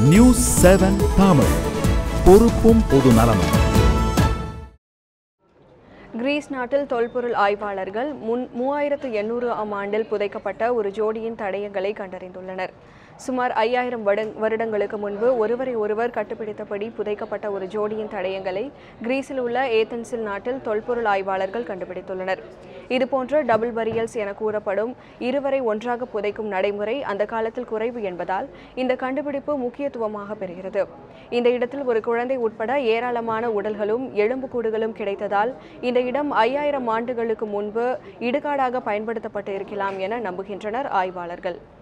news seven Tamil பொறுப்பும் பொது நலமும் கிரீஸ் நாட்டில் தொல்பொருள் ஆய்வாளர்கள் முன் மூவாயிரத்து எண்ணூறு ஆம் ஆண்டில் புதைக்கப்பட்ட ஒரு ஜோடியின் தடயங்களை கண்டறிந்துள்ளனர் சுமார் ஐயாயிரம் வருடங்களுக்கு முன்பு ஒருவரை ஒருவர் கட்டுப்பிடித்தபடி புதைக்கப்பட்ட ஒரு ஜோடியின் தடயங்களை கிரீஸில் உள்ள ஏத்தன்சில் நாட்டில் தொல்பொருள் ஆய்வாளர்கள் கண்டுபிடித்துள்ளனர் இதுபோன்ற டபுள் பரியல்ஸ் என கூறப்படும் இருவரை ஒன்றாக புதைக்கும் நடைமுறை அந்த காலத்தில் குறைவு என்பதால் இந்த கண்டுபிடிப்பு முக்கியத்துவமாக பெறுகிறது இந்த இடத்தில் ஒரு குழந்தை உட்பட ஏராளமான உடல்களும் எலும்புக்கூடுகளும் கிடைத்ததால் இந்த இடம் ஐயாயிரம் ஆண்டுகளுக்கு முன்பு இடுகாடாக பயன்படுத்தப்பட்டு இருக்கலாம் என நம்புகின்றனர் ஆய்வாளர்கள்